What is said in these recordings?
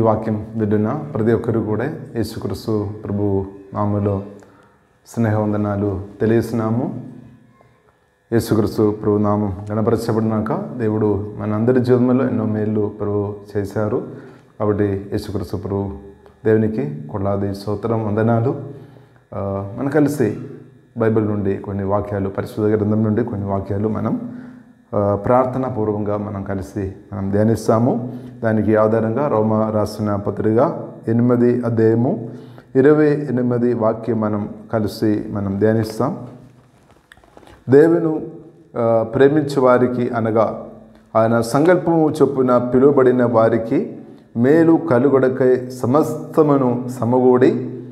ఈ వాక్యం వింటున్న ప్రతి ఒక్కరు కూడా యేసుక్రీస్తు ప్రభు నామలో స్నేహవందనాలు తెలియస్తున్నాము యేసుక్రీస్తు ప్రభు నామం గణపరచబడినాక దేవుడు మనందరి జీవితంలో ఎన్నో మేళ్ళు ప్రభు చేశారు కాబట్టి యేసుక్రీస్తు ప్రభు దేవునికి కొట్లాది స్తోత్రం వందనాలు ఆ, మనం కలిసి బైబిల్ నుండి కొన్ని వాక్యాలు పరిశుద్ధ గ్రంథం నుండి కొన్ని వాక్యాలు మనం ఆ, ప్రార్థనా పూర్వకంగా మనం కలిసి మనం ధ్యానిస్తాము దానికి ఆధారంగా రోమ రాసిన పత్రిక ఎనిమిది అధ్యాయము ఇరవై ఎనిమిది వాక్యం మనం కలిసి మనం ధ్యానిస్తాం దేవును ఆ, ప్రేమించే వారికి అనగా ఆయన సంకల్పము చొప్పున పిలువబడిన వారికి మేలు కలుగొడకై సమస్తమును సమగూడి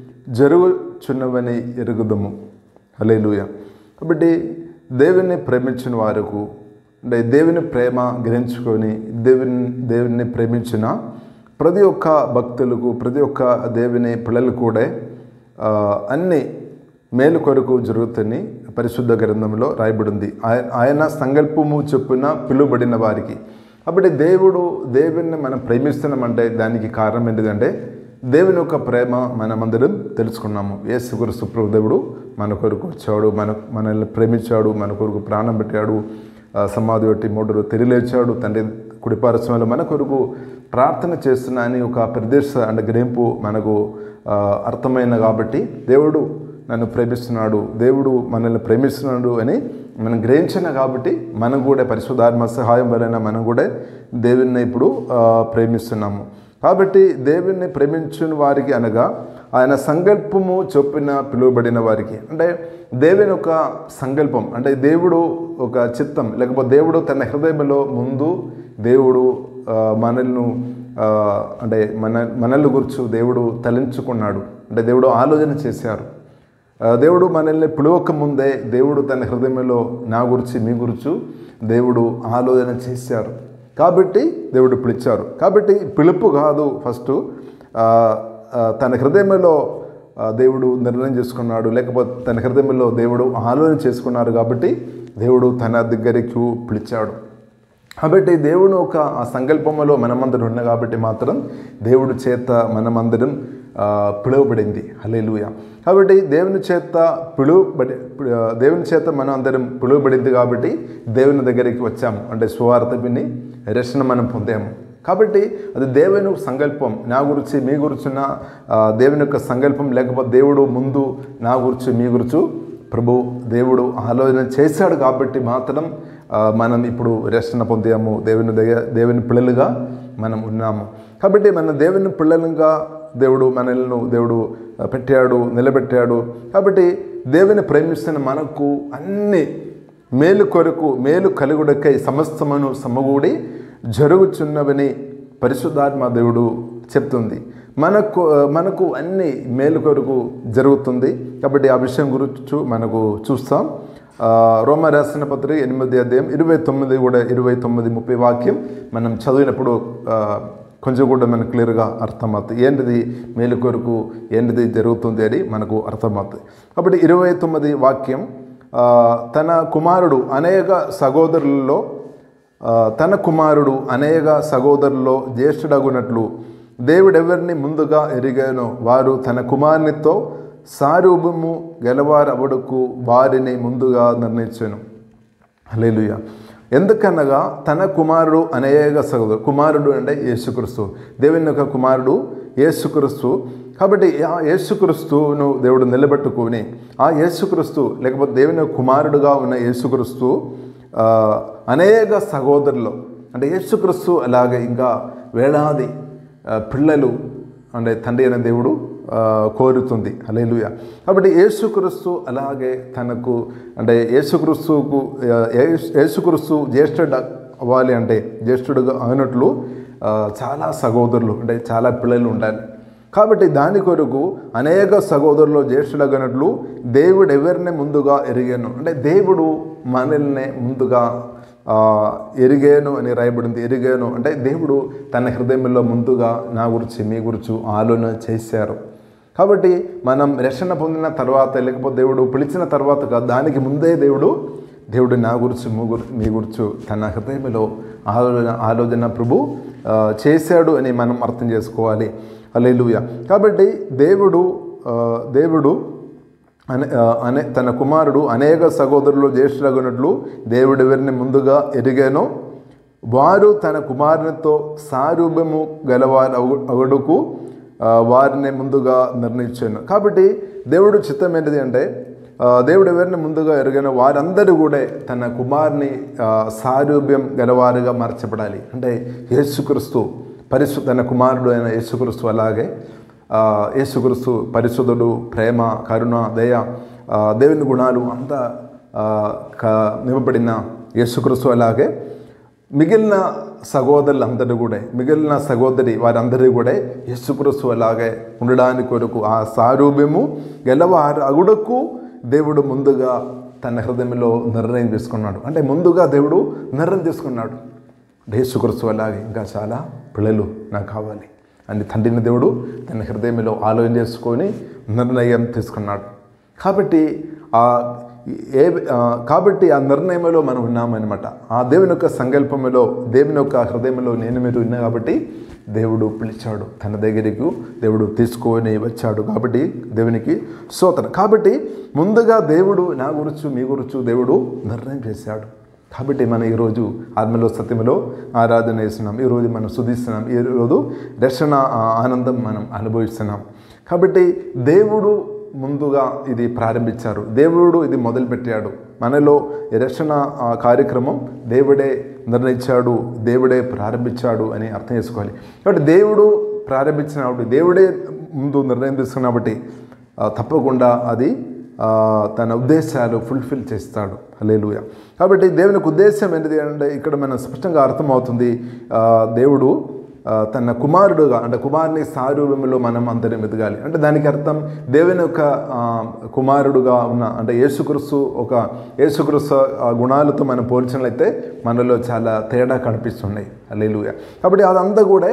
జరుగుచున్నవని ఎరుగుదము హల్లెలూయా కాబట్టి దేవుని ప్రేమించిన వారికి అంటే దేవుని ప్రేమ గ్రహించుకొని దేవుని దేవుని ప్రేమించిన ప్రతి ఒక్క భక్తులకు ప్రతి ఒక్క దేవుని పిల్లలు కూడా ఆ, అన్ని మేలు కొరకు జరుగుతుంది పరిశుద్ధ గ్రంథంలో రాయబడింది ఆయ- ఆయన సంకల్పము చొప్పున పిలువబడిన వారికి కాబట్టి దేవుడు దేవుణ్ణి మనం ప్రేమిస్తున్నామంటే దానికి కారణం ఏంటిదంటే దేవుని యొక్క ప్రేమ మనమందరం తెలుసుకున్నాము యేసుక్రీస్తు ప్రభు దేవుడు మన కొరకు వచ్చాడు మన మనల్ని ప్రేమించాడు మన కొరకు ప్రాణం పెట్టాడు ఆ, సమాధి పెట్టి మూడు తిరిలేచాడు తండ్రి కుడిపారస్వామిలో మన కొరకు ప్రార్థన చేస్తున్న అని ఒక ప్రదేశ అంటే గ్రహింపు మనకు ఆ, అర్థమైన కాబట్టి దేవుడు నన్ను ప్రేమిస్తున్నాడు దేవుడు మనల్ని ప్రేమిస్తున్నాడు అని మనం గ్రహించిన కాబట్టి మనం కూడా పరిశుద్ధాత్మ సహాయం వలన మనం కూడా దేవుణ్ణి ఇప్పుడు ఆ, ప్రేమిస్తున్నాము కాబట్టి దేవుణ్ణి ప్రేమించిన వారికి అనగా ఆయన సంకల్పము చొప్పున పిలువబడిన వారికి అంటే దేవుని ఒక సంకల్పం అంటే దేవుడు ఒక చిత్తం లేకపోతే దేవుడు తన హృదయంలో ముందు దేవుడు ఆ, మనల్ని ఆ, అంటే మన మనల్ని గుర్చు దేవుడు తలంచుకున్నాడు అంటే దేవుడు ఆలోచన చేశారు ఆ, దేవుడు మనల్ని పిలువక ముందే దేవుడు తన హృదయంలో నా గురించి మీ గురించి దేవుడు ఆలోచన చేశారు కాబట్టి దేవుడు పిలిచారు కాబట్టి పిలుపు కాదు ఫస్ట్ ఆ, ఆ, తన హృదయంలో ఆ, దేవుడు నిర్ణయం చేసుకున్నాడు లేకపోతే తన హృదయంలో దేవుడు ఆలోచన చేసుకున్నారు కాబట్టి దేవుడు తన దగ్గరికి పిలిచాడు కాబట్టి దేవుడు ఒక ఆ సంకల్పంలో మనమందరం ఉన్న కాబట్టి మాత్రం దేవుడి చేత మనమందరం ఆ, పిలువబడింది హలేలుయ కాబట్టి దేవుని చేత పిలువబడి ఆ, దేవుని చేత మనం అందరం పిలువబడింది కాబట్టి దేవుని దగ్గరికి వచ్చాము అంటే సువార్త విని రక్షణ మనం పొందాము కాబట్టి అది దేవుని సంకల్పం నా గురించి మీ గురించిన ఆ, దేవుని యొక్క సంకల్పం లేకపోతే దేవుడు ముందు నా గురించి మీ గురించి ప్రభు దేవుడు ఆలోచన చేశాడు కాబట్టి మాత్రం ఆ, మనం ఇప్పుడు రక్షణ పొందాము దేవుని దగ్గర దేవుని పిల్లలుగా మనం ఉన్నాము కాబట్టి మన దేవుని పిల్లలుగా దేవుడు మనల్ని దేవుడు ఆ, పెట్టాడు నిలబెట్టాడు కాబట్టి దేవుని ప్రేమిస్తున్న మనకు అన్ని మేలు కొరకు మేలు కలుగుడకై సమస్తమును సమగూడి జరుగుచున్నవని పరిశుద్ధాత్మ దేవుడు చెప్తుంది మనకు మనకు అన్ని మేలు కొరకు జరుగుతుంది కాబట్టి ఆ విషయం గురించి మనకు చూస్తాం ఆ, రోమ రాసిన పత్రిక ఎనిమిది అధ్యాయం ఇరవై తొమ్మిది కూడా ఇరవై తొమ్మిది ముప్పై వాక్యం మనం చదివినప్పుడు ఆ, కొంచెం కూడా మనకు క్లియర్గా అర్థమవుతుంది ఏంటిది మేలు కొరకు ఏంటిది జరుగుతుంది అని మనకు అర్థమవుతుంది కాబట్టి ఇరవై తొమ్మిది వాక్యం ఆ, తన కుమారుడు అనేక సహోదరులలో ఆ, తన కుమారుడు అనేక సహోదరుల్లో జ్యేష్ఠుడగునట్లు దేవుడెవరిని ముందుగా ఎరిగానో వారు తన కుమారునితో సారూపము గెలవారవడుకు వారిని ముందుగా నిర్ణయించాను హలేలుయ ఎందుకనగా తన కుమారుడు అనేక సహోదరు కుమారుడు అంటే యేసుక్రీస్తు దేవుని యొక్క కుమారుడు యేసుక్రీస్తు కాబట్టి ఆ యేసుక్రీస్తును దేవుడు నిలబెట్టుకొని ఆ యేసుక్రీస్తు లేకపోతే దేవుని యొక్క కుమారుడుగా ఉన్న యేసుక్రీస్తు ఆ, అనేక సహోదరులు అంటే యేసుక్రీస్తు అలాగే ఇంకా వేలాది ఆ, పిల్లలు అంటే తండ్రి అనే దేవుడు ఆ, కోరుతుంది అలేలుయ కాబట్టి యేసుక్రీస్తు అలాగే తనకు అంటే యేసుక్రీస్తుకు ఆ, యేసు- యేసుక్రీస్తు జ్యేష్ఠుడు అవ్వాలి అంటే జ్యేష్ఠుడుగా అయినట్లు ఆ, చాలా సహోదరులు అంటే చాలా పిల్లలు ఉండాలి కాబట్టి దాని కొరకు అనేక సహోదరులు జ్యేష్ఠులగినట్లు దేవుడు ఎవరిని ముందుగా ఎరిగాను అంటే దేవుడు మనల్ని ముందుగా ఆ, ఎరిగాను అని రాయబడింది ఎరిగాను అంటే దేవుడు తన హృదయంలో ముందుగా నా గురించి మీ గురించి ఆలోచన చేశారు కాబట్టి మనం రక్షణ పొందిన తర్వాత లేకపోతే దేవుడు పిలిచిన తర్వాత కాదు దానికి ముందే దేవుడు దేవుడు నా గురించి ముగురు మీ గురించి తన హృదయంలో ఆలోచన ఆలోచన ప్రభు ఆ, చేశాడు అని మనం అర్థం చేసుకోవాలి అలెలుయ కాబట్టి దేవుడు ఆ, దేవుడు అనే ఆ, అనే తన కుమారుడు అనేక సహోదరులు జ్యేష్ఠులగునట్లు దేవుడు ఎవరిని ముందుగా ఎరిగానో వారు తన కుమారునితో సారూప్యము గలవారు అగు- అగుడుకు ఆ, వారిని ముందుగా నిర్ణయించాను కాబట్టి దేవుడు చిత్తం ఏంటిది అంటే ఆ, దేవుడు ఎవరిని ముందుగా ఎరిగిన వారందరూ కూడా తన కుమారుని ఆ, సారూప్యం గలవారుగా మార్చబడాలి అంటే యేసుక్రీస్తు పరిశు తన కుమారుడు అయిన యేసుక్రీస్తు అలాగే ఆ, యేసుక్రీస్తు పరిశుద్ధుడు ప్రేమ కరుణ దయ ఆ, దేవుని గుణాలు అంతా ఆ, క- నింపబడిన యేసుక్రీస్తు అలాగే మిగిలిన సహోదరులందరూ కూడా మిగిలిన సహోదరి వారందరూ కూడా యేసుక్రీస్తు అలాగే ఉండడానికి కొరకు ఆ సారూప్యము గెలవారు అగుడకు దేవుడు ముందుగా తన హృదయంలో నిర్ణయం తీసుకున్నాడు అంటే ముందుగా దేవుడు నిర్ణయం తీసుకున్నాడు యేసుక్రీస్తు అలాగే ఇంకా చాలా పిల్లలు నాకు కావాలి అని తండ్రిని దేవుడు తన హృదయంలో ఆలోచన చేసుకొని నిర్ణయం తీసుకున్నాడు కాబట్టి ఆ ఏ ఆ, కాబట్టి ఆ నిర్ణయంలో మనం ఉన్నామన్నమాట ఆ దేవుని యొక్క సంకల్పంలో దేవుని యొక్క హృదయంలో నేను మీరు ఉన్నా కాబట్టి దేవుడు పిలిచాడు తన దగ్గరికి దేవుడు తీసుకొని వచ్చాడు కాబట్టి దేవునికి సోతన కాబట్టి ముందుగా దేవుడు నా గురించి మీ గురించి దేవుడు నిర్ణయం చేశాడు కాబట్టి మనం ఈరోజు ఆత్మలో సత్యములో ఆరాధన చేస్తున్నాం ఈరోజు మనం సుధిస్తున్నాం ఈరోజు రక్షణ ఆ, ఆనందం మనం అనుభవిస్తున్నాం కాబట్టి దేవుడు ముందుగా ఇది ప్రారంభించారు దేవుడు ఇది మొదలుపెట్టాడు మనలో ఈ రక్షణ ఆ, కార్యక్రమం దేవుడే నిర్ణయించాడు దేవుడే ప్రారంభించాడు అని అర్థం చేసుకోవాలి కాబట్టి దేవుడు ప్రారంభించినప్పుడు దేవుడే ముందు నిర్ణయం తీసుకున్న కాబట్టి ఆ, తప్పకుండా అది ఆ, తన ఉద్దేశాలు ఫుల్ఫిల్ చేస్తాడు హలేలుయ కాబట్టి దేవునికి ఉద్దేశం ఏంటిది అంటే ఇక్కడ మనం స్పష్టంగా అర్థమవుతుంది ఆ, దేవుడు ఆ, తన కుమారుడుగా అంటే కుమారుని సారూప్యంలో మనం అందరం ఎదగాలి అంటే దానికి అర్థం దేవుని యొక్క ఆ, కుమారుడుగా ఉన్న అంటే యేసుక్రీస్తు ఒక యేసుక్రీస్తు ఆ గుణాలతో మనం పోల్చినట్లయితే మనలో చాలా తేడా కనిపిస్తున్నాయి హలేలుయ కాబట్టి అదంతా కూడా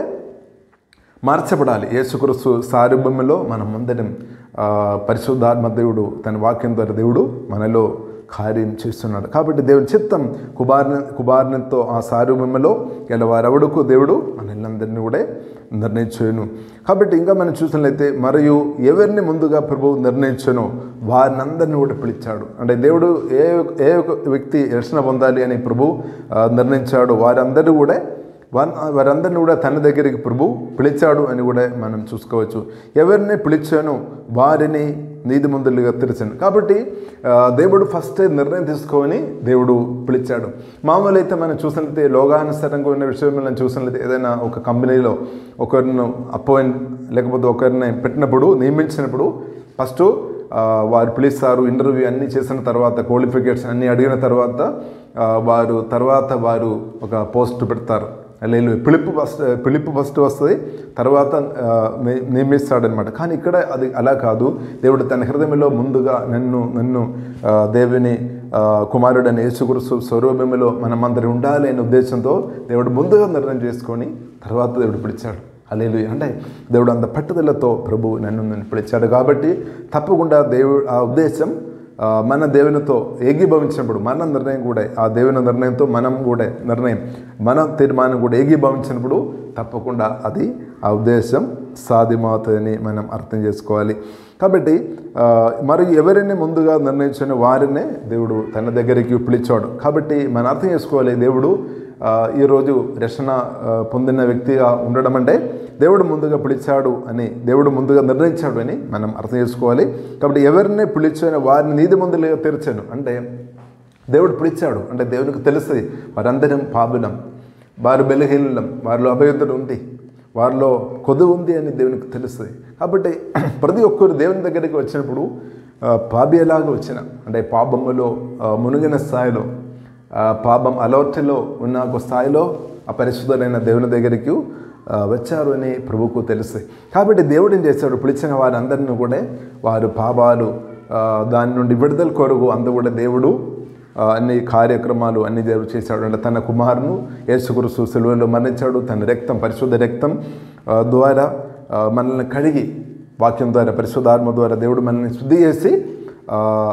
మార్చబడాలి యేసుక్రీస్తు సారూప్యంలో మనం అందరం ఆ, పరిశుద్ధాత్మ దేవుడు తన వాక్యం ద్వారా దేవుడు మనలో కార్యం చేస్తున్నాడు కాబట్టి దేవుని చిత్తం కుమారుని కుమారునితో ఆ సారూప్యంలో గెలవారెవడుకు దేవుడు మనల్లందరినీ కూడా నిర్ణయించాను కాబట్టి ఇంకా మనం చూసినట్లయితే మరియు ఎవరిని ముందుగా ప్రభువు నిర్ణయించానో వారిని అందరినీ కూడా పిలిచాడు అంటే దేవుడు ఏ ఏ ఒక్క వ్యక్తి రక్షణ పొందాలి అని ప్రభు ఆ, నిర్ణయించాడు వారందరూ కూడా వారి వారందరిని కూడా తన దగ్గరికి ప్రభు పిలిచాడు అని కూడా మనం చూసుకోవచ్చు ఎవరిని పిలిచానో వారిని నీతి ముందులుగా తెరిచాను కాబట్టి ఆ, దేవుడు ఫస్ట్ నిర్ణయం తీసుకొని దేవుడు పిలిచాడు మామూలు అయితే మనం చూసినట్లయితే లోగానుసారంగా ఉన్న విషయం మనం చూసినట్లయితే ఏదైనా ఒక కంపెనీలో ఒకరిని అపాయింట్ లేకపోతే ఒకరిని పెట్టినప్పుడు నియమించినప్పుడు ఫస్ట్ ఆ, వారు పిలుస్తారు ఇంటర్వ్యూ అన్నీ చేసిన తర్వాత క్వాలిఫికేషన్ అన్నీ అడిగిన తర్వాత ఆ, వారు తర్వాత వారు ఒక పోస్ట్ పెడతారు లేదు పిలుపు ఫస్ట్ పిలుపు ఫస్ట్ వస్తుంది తర్వాత ఆ, ని- నియమిస్తాడనమాట కానీ ఇక్కడ అది అలా కాదు దేవుడు తన హృదయంలో ముందుగా నన్ను నన్ను ఆ, దేవుని ఆ, కుమారుడని యేసుగురు స్వరూపంలో మనమందరం ఉండాలి అనే ఉద్దేశంతో దేవుడు ముందుగా నిర్ణయం చేసుకొని తర్వాత దేవుడు పిలిచాడు అలేలు అంటే దేవుడు అంత పట్టుదలతో ప్రభు నన్ను నన్ను పిలిచాడు కాబట్టి తప్పకుండా దేవుడు ఆ ఉద్దేశం ఆ, మన దేవునితో ఏకీభవించినప్పుడు మన నిర్ణయం కూడా ఆ దేవుని నిర్ణయంతో మనం కూడా నిర్ణయం మన తీర్మానం కూడా ఏకీభవించినప్పుడు తప్పకుండా అది ఆ ఉద్దేశం సాధ్యమవుతుందని మనం అర్థం చేసుకోవాలి కాబట్టి ఆ, మరియు ఎవరిని ముందుగా నిర్ణయించిన వారినే దేవుడు తన దగ్గరికి పిలిచాడు కాబట్టి మనం అర్థం చేసుకోవాలి దేవుడు ఆ, ఈరోజు రక్షణ ఆ, పొందిన వ్యక్తిగా ఉండడం అంటే దేవుడు ముందుగా పిలిచాడు అని దేవుడు ముందుగా నిర్ణయించాడు అని మనం అర్థం చేసుకోవాలి కాబట్టి ఎవరిని పిలిచానో వారిని నీతి ముందులుగా తెరిచాను అంటే దేవుడు పిలిచాడు అంటే దేవునికి తెలుస్తుంది వారందరం పాపులం వారు బలహీనం వారిలో అభ్యర్థులు ఉంది వారిలో కొదువు ఉంది అని దేవునికి తెలుస్తుంది కాబట్టి ప్రతి ఒక్కరు దేవుని దగ్గరికి వచ్చినప్పుడు ఆ, పాపి ఎలాగ వచ్చిన అంటే పాపములో ఆ, మునిగిన స్థాయిలో ఆ, పాపం అలర్ట్లో ఉన్న ఒక స్థాయిలో అపరిశుద్ధులైన దేవుని దగ్గరికి ఆ, వచ్చారు అని ప్రభుకు తెలుసు కాబట్టి దేవుడు ఏం చేశాడు పిలిచిన వారందరిని కూడా వారు పాపాలు ఆ, దాని నుండి విడుదల కొరకు అందు కూడా దేవుడు ఆ, అన్ని కార్యక్రమాలు అన్ని దేవుడు చేశాడు అంటే తన కుమారును యేసుకురుసు సెలవులో మరణించాడు తన రక్తం పరిశుద్ధ రక్తం ఆ, ద్వారా ఆ, మనల్ని కడిగి వాక్యం ద్వారా పరిశుద్ధాత్మ ద్వారా దేవుడు మనల్ని శుద్ధి చేసి ఆ,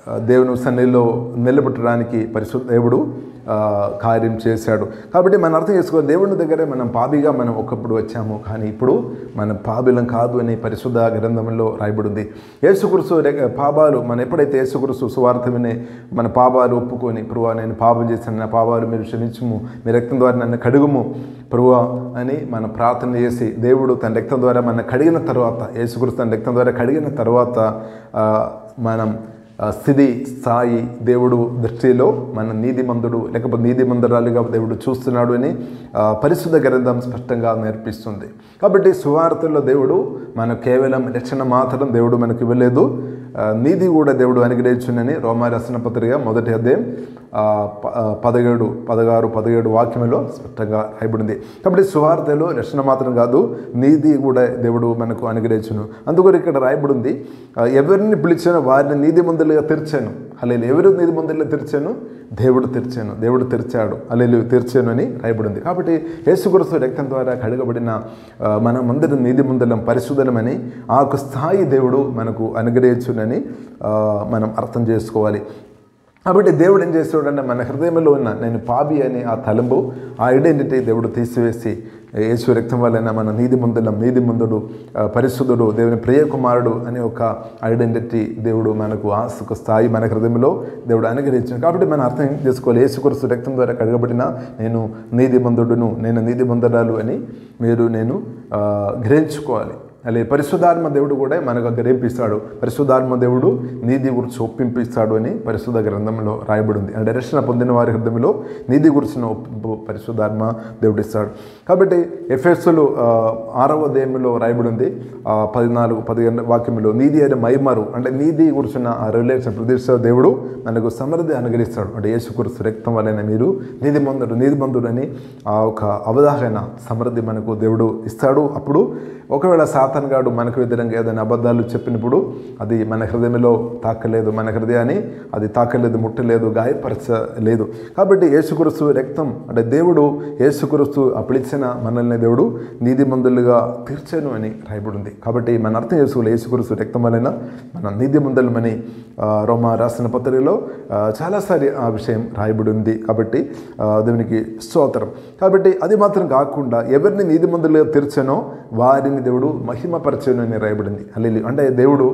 ఆ, దేవుని సన్నిధిలో నిలబెట్టడానికి పరిశుద్ధ దేవుడు ఆ, కార్యం చేశాడు కాబట్టి మనం అర్థం చేసుకోవాలి దేవుని దగ్గరే మనం పాపిగా మనం ఒకప్పుడు వచ్చాము కానీ ఇప్పుడు మనం పాపిలం కాదు అని పరిశుద్ధ గ్రంథంలో రాయబడింది యేసుకురుసు పాపాలు మనం ఎప్పుడైతే యేసుకురుసు సువార్త విని మన పాపాలు ఒప్పుకొని ప్రభువా నేను పాపం చేశాను నా పాపాలు మీరు క్షమించుము మీ రక్తం ద్వారా నన్ను కడుగుము ప్రభువా అని మనం ప్రార్థన చేసి దేవుడు తన రక్తం ద్వారా మన కడిగిన తర్వాత యేసుకురుసు తన రక్తం ద్వారా కడిగిన తర్వాత ఆ, మనం ఆ, స్థితి స్థాయి దేవుడు దృష్టిలో మన నీతిమంతుడు లేకపోతే నీతిమంతురాలుగా దేవుడు చూస్తున్నాడు అని ఆ, పరిశుద్ధ గ్రంథం స్పష్టంగా నేర్పిస్తుంది కాబట్టి సువార్తల్లో దేవుడు మన కేవలం రక్షణ మాత్రం దేవుడు మనకు ఇవ్వలేదు ఆ, నీతి కూడా దేవుడు అనుగ్రహించునని రోమా రచన పత్రిక మొదటి అధ్యాయం ఆ, ప- ఆ, పదిహేడు పదహారు పదిహేడు వాక్యంలో స్పష్టంగా రాయబడింది కాబట్టి సువార్తలో రక్షణ మాత్రం కాదు నీతి కూడా దేవుడు మనకు అనుగ్రహించును అందుకని ఇక్కడ రాయబడింది ఆ, ఎవరిని పిలిచానో వారిని నీతి మందులుగా తెరిచాను అల్లెలు ఎవరు నీతి మందులుగా తెరిచాను దేవుడు తెరిచాను దేవుడు తెరిచాడు అల్లెలు తెరిచాను అని రాయబడింది కాబట్టి యేసుగురుసు రక్తం ద్వారా కడగబడిన ఆ, మనమందరం నీతి మందులం పరిశుద్ధమని ఆ యొక్క స్థాయి దేవుడు మనకు అనుగ్రహించునని ఆ, మనం అర్థం చేసుకోవాలి కాబట్టి దేవుడు ఏం చేస్తాడంటే మన హృదయంలో ఉన్న నేను పాపి అనే ఆ తలంపు ఆ ఐడెంటిటీ దేవుడు తీసివేసి యేసు రక్తం వలన మన నీతి ముందులం నీతి ముందుడు ఆ, పరిశుద్ధుడు దేవుని ప్రియ కుమారుడు అనే ఒక ఐడెంటిటీ దేవుడు మనకు ఆ సుఖ స్థాయి మన హృదయంలో దేవుడు అనుగ్రహించాడు కాబట్టి మనం అర్థం చేసుకోవాలి యేసు కొరుసు రక్తం ద్వారా కడగబడిన నేను నీతి మందుడును నేను నీతి మందురాలు అని మీరు నేను ఆ, గ్రహించుకోవాలి అలాగే పరిశుద్ధాత్మ దేవుడు కూడా మనకు గ్రహింపిస్తాడు పరిశుద్ధాత్మ దేవుడు నీతి గురించి ఒప్పింపిస్తాడు అని పరిశుద్ధ గ్రంథంలో రాయబడి ఉంది అంటే రక్షణ పొందిన వారి హృదయంలో నీతి గురించిన ఒప్పింపు పరిశుద్ధాత్మ దేవుడు ఇస్తాడు కాబట్టి ఎఫ్ఎస్లు ఆరవ దేమిలో రాయబడి ఉంది ఆ, పద్నాలుగు పదిహేను వాక్యంలో నీతి అనే మైమరు అంటే నీతి గురించిన ఆ రిలేషన్ ప్రదేశ దేవుడు మనకు సమృద్ధి అనుగ్రహిస్తాడు అంటే యేసు కురుసు రక్తం వలన మీరు నీతి మందుడు నీతి మందుడు అని ఆ ఒక అవగాహన సమృద్ధి మనకు దేవుడు ఇస్తాడు అప్పుడు ఒకవేళ సాతాన్ గాడు మనకు వ్యతిరేకంగా ఏదైనా అబద్ధాలు చెప్పినప్పుడు అది మన హృదయంలో తాకలేదు మన హృదయాన్ని అది తాకలేదు ముట్టలేదు గాయపరచలేదు కాబట్టి యేసుకురుస్తు రక్తం అంటే దేవుడు యేసుకురుస్తు ఆ పిలిచిన మనల్ని దేవుడు నీతిమంతులుగా తీర్చను అని రాయబడింది కాబట్టి మన అర్థం చేసుకోవాలి యేసుకురుస్తు రక్తం వలన మన నీతిమంతులమని ఆ, రోమా రాసిన పత్రికలో ఆ, చాలాసారి ఆ విషయం రాయబడి ఉంది కాబట్టి ఆ, దేవునికి స్తోత్రం కాబట్టి అది మాత్రం కాకుండా ఎవరిని నీతిమంతులుగా తీర్చనో వారిని దేవుడు మహిమపరచను అని రాయబడింది అల్లెలి అంటే దేవుడు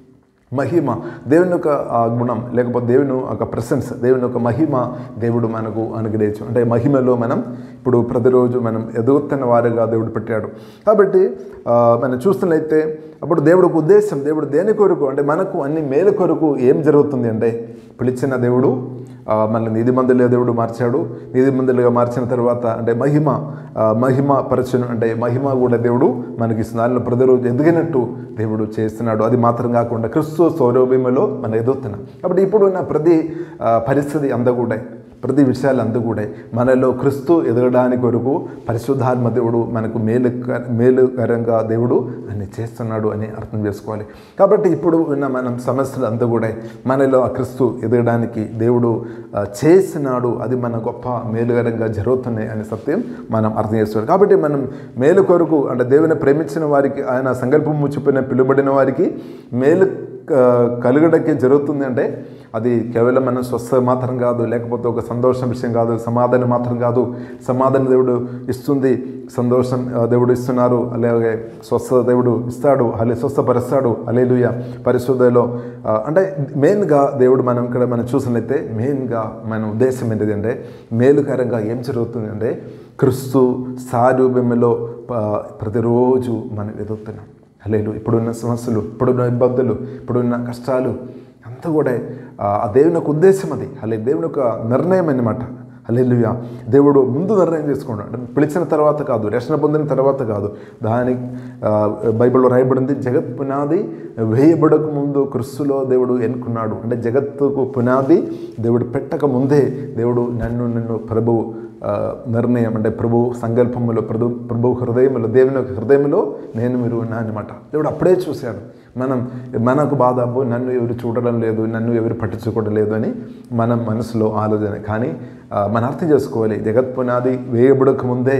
మహిమ దేవుని యొక్క ఆ గుణం లేకపోతే దేవుని ఒక ప్రెసెన్స్ దేవుని యొక్క మహిమ దేవుడు మనకు అనుగ్రహించు అంటే మహిమలో మనం ఇప్పుడు ప్రతిరోజు మనం ఎదుగుతున్న వారుగా దేవుడు పెట్టాడు కాబట్టి ఆ, మనం చూస్తున్నట్లయితే అప్పుడు దేవుడికి ఉద్దేశం దేవుడు దేని కొరకు అంటే మనకు అన్ని మేలు కొరకు ఏం జరుగుతుంది అంటే పిలిచిన దేవుడు ఆ, మనల్ని నీతిమంతులుగా దేవుడు మార్చాడు నీతిమంతులుగా మార్చిన తర్వాత అంటే మహిమ ఆ, మహిమ పరచను అంటే మహిమ కూడా దేవుడు మనకి స్నానంలో ప్రతిరోజు ఎదిగినట్టు దేవుడు చేస్తున్నాడు అది మాత్రం కాకుండా క్రిస్తు సౌరభ్యములో మనం ఎదుగుతున్నాం కాబట్టి ఇప్పుడు ఉన్న ప్రతి ఆ, పరిస్థితి అంతా కూడా ప్రతి విషయాలు అంతా కూడా మనలో క్రిస్తు ఎదగడానికి కొరకు పరిశుద్ధాత్మ దేవుడు మనకు మేలు మేలుకరంగా దేవుడు అన్ని చేస్తున్నాడు అని అర్థం చేసుకోవాలి కాబట్టి ఇప్పుడు ఉన్న మనం సమస్యలు అంతా కూడా మనలో ఆ క్రిస్తు ఎదగడానికి దేవుడు ఆ, చేసినాడు అది మన గొప్ప మేలుకరంగా జరుగుతున్నాయి అనే సత్యం మనం అర్థం చేసుకోవాలి కాబట్టి మనం మేలు కొరకు అంటే దేవుని ప్రేమించిన వారికి ఆయన సంకల్పం చెప్పిన పిలువబడిన వారికి మేలు ఆ, కలుగడకే జరుగుతుంది అంటే అది కేవలం మనం స్వస్థ మాత్రం కాదు లేకపోతే ఒక సంతోషం విషయం కాదు సమాధానం మాత్రం కాదు సమాధానం దేవుడు ఇస్తుంది సంతోషం ఆ, దేవుడు ఇస్తున్నారు అలాగే స్వస్థ దేవుడు ఇస్తాడు అలే స్వస్థపరుస్తాడు అలేలుయ పరిశుద్ధలో ఆ, అంటే మెయిన్గా దేవుడు మనం ఇక్కడ మనం చూసినట్లయితే మెయిన్గా మన ఉద్దేశం ఏంటిది అంటే మేలుకరంగా ఏం జరుగుతుంది అంటే క్రిస్తు సారూప్యములో ప- ప్రతిరోజు మనం ఎదుగుతున్నాం లేదు ఇప్పుడున్న సమస్యలు ఇప్పుడున్న ఇబ్బందులు ఇప్పుడున్న కష్టాలు అంతా కూడా ఆ ఆ దేవుని యొక్క ఉద్దేశం అది అలే దేవుని యొక్క నిర్ణయం అన్నమాట అల్లెలుయా దేవుడు ముందు నిర్ణయం చేసుకున్నాడు అంటే పిలిచిన తర్వాత కాదు రక్షణ పొందిన తర్వాత కాదు దాని ఆ, బైబిల్లో రాయబడింది జగత్ పునాది వేయబడక ముందు క్రిస్తులో దేవుడు ఎన్నుకున్నాడు అంటే జగత్తుకు పునాది దేవుడు పెట్టక ముందే దేవుడు నన్ను నన్ను ప్రభువు ఆ, నిర్ణయం అంటే ప్రభు సంకల్పములో ప్రభు ప్రభు హృదయములో దేవుని యొక్క హృదయంలో నేను మీరు ఉన్నా అనమాట దేవుడు అప్పుడే చూశాడు మనం మనకు బాధ అబ్బో నన్ను ఎవరు చూడడం లేదు నన్ను ఎవరు పట్టించుకోవడం లేదు అని మనం మనసులో ఆలోచన కానీ ఆ, మనం అర్థం చేసుకోవాలి జగత్ పునాది వేయబడక ముందే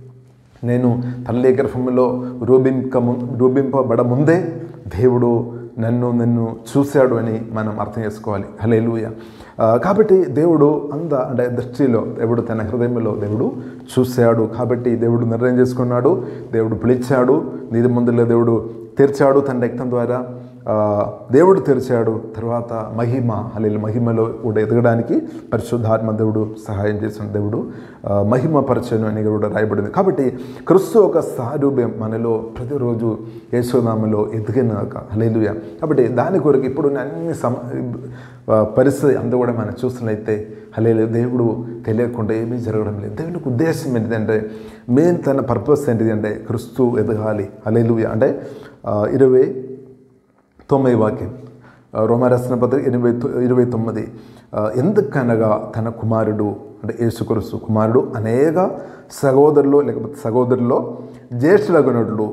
నేను తల్లి గర్భంలో రూపింక ము రూపింపబడ ముందే దేవుడు నన్ను నిన్ను చూశాడు అని మనం అర్థం చేసుకోవాలి హలేలుయ కాబట్టి దేవుడు అంద అంటే దృష్టిలో దేవుడు తన హృదయంలో దేవుడు చూశాడు కాబట్టి దేవుడు నిర్ణయం చేసుకున్నాడు దేవుడు పిలిచాడు నీది ముందులో దేవుడు తీర్చాడు తన రక్తం ద్వారా ఆ, దేవుడు తెరిచాడు తర్వాత మహిమ అల్లెలు మహిమలో కూడా ఎదగడానికి పరిశుద్ధాత్మ దేవుడు సహాయం చేసిన దేవుడు ఆ, మహిమ పరిచయం అని కూడా రాయబడింది కాబట్టి క్రిస్తు ఒక సారూప్యం మనలో ప్రతిరోజు యేసునామలో ఎదిగినాక హలేలుయ కాబట్టి దాని కొరకు ఇప్పుడు అన్ని సమ ఆ, పరిస్థితి అంతా కూడా మనం చూస్తున్నట్లయితే హలేలు దేవుడు తెలియకుండా ఏమీ జరగడం లేదు దేవునికి ఉద్దేశం ఏంటిదంటే మెయిన్ తన పర్పస్ ఏంటిది అంటే క్రిస్తు ఎదగాలి హలేలుయ అంటే ఆ, ఇరవై తొమ్మిది వాక్యం ఆ, రోమరాసిన పత్రిక ఎనభై తొ- ఇరవై తొమ్మిది ఆ, ఎందుకనగా తన కుమారుడు అంటే యేసుక్రీస్తు కుమారుడు అనేక సహోదరులు లేకపోతే సహోదరుల్లో జ్యేష్ఠులగునట్లు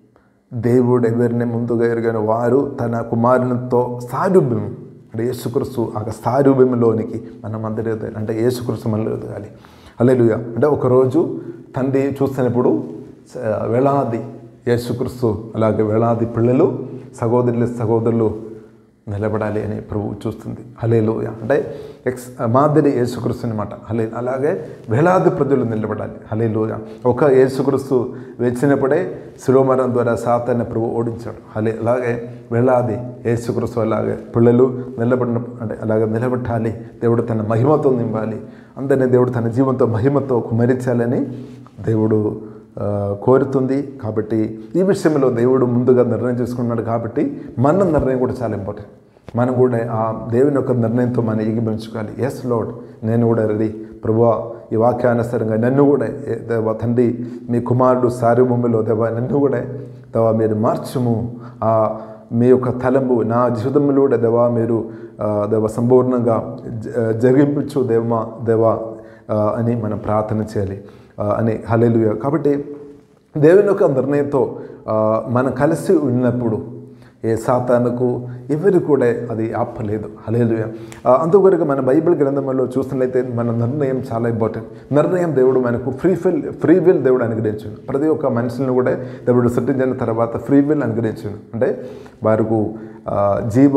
దేవుడు ఎవరిని ముందుగా ఎరిగిన వారు తన కుమారునితో సారూప్యం అంటే యేసుక్రీస్తు ఆ సారూప్యంలోనికి మనం అందరి అంటే యేసుక్రీస్తు మనలో ఎదగాలి అల్లెలుయ అంటే ఒకరోజు తండ్రి చూస్తున్నప్పుడు స- వేలాది యేసుక్రీస్తు అలాగే వేలాది పిల్లలు సహోదరులు సహోదరులు నిలబడాలి అని ప్రభు చూస్తుంది హలేలుయ అంటే ఎక్స్ మాదిరి యేసుక్రీస్తు అనమాట హలే అలాగే వేలాది ప్రజలు నిలబడాలి హలేలుయ ఒక యేసుక్రీస్తు వచ్చినప్పుడే శిరోమరం ద్వారా సాతాన్ని ప్రభు ఓడించాడు హలే అలాగే వేలాది యేసుక్రీస్తు అలాగే పిల్లలు నిలబడిన అంటే అలాగే నిలబెట్టాలి దేవుడు తన మహిమతో నింపాలి అందరినీ దేవుడు తన జీవంతో మహిమతో కుమరించాలని దేవుడు ఆ, కోరుతుంది కాబట్టి ఈ విషయంలో దేవుడు ముందుగా నిర్ణయం చేసుకున్నాడు కాబట్టి మన నిర్ణయం కూడా చాలా ఇంపార్టెంట్ మనం కూడా ఆ దేవుని యొక్క నిర్ణయంతో మనం ఏకీభవించుకోవాలి ఎస్ లోడ్ నేను కూడా రెడీ ప్రభువా ఈ వాక్యానుసారంగా నన్ను కూడా ఏ దేవా తండ్రి మీ కుమారుడు సారూభూమిలో దేవా నన్ను కూడా దేవా మీరు మార్చుము ఆ మీ యొక్క తలంపు నా జీవితంలో కూడా దేవా మీరు ఆ, దేవ సంపూర్ణంగా జ- జరిగించు దేవమా దేవా ఆ, అని మనం ప్రార్థన చేయాలి ఆ, అని హలేలుయ కాబట్టి దేవుని యొక్క నిర్ణయంతో ఆ, మనం కలిసి ఉన్నప్పుడు ఏ సాతానుకు ఎవరు కూడా అది ఆపలేదు హలేలుయ అందుకొరకు మన బైబిల్ గ్రంథంలో చూసినట్లయితే మన నిర్ణయం చాలా ఇంపార్టెంట్ నిర్ణయం దేవుడు మనకు ఫ్రీ ఫిల్ ఫ్రీ విల్ దేవుడు అనుగ్రహించాడు ప్రతి ఒక్క మనిషిని కూడా దేవుడు సృష్టించిన తర్వాత ఫ్రీ విల్ అనుగ్రహించాడు అంటే వారికి ఆ, జీవ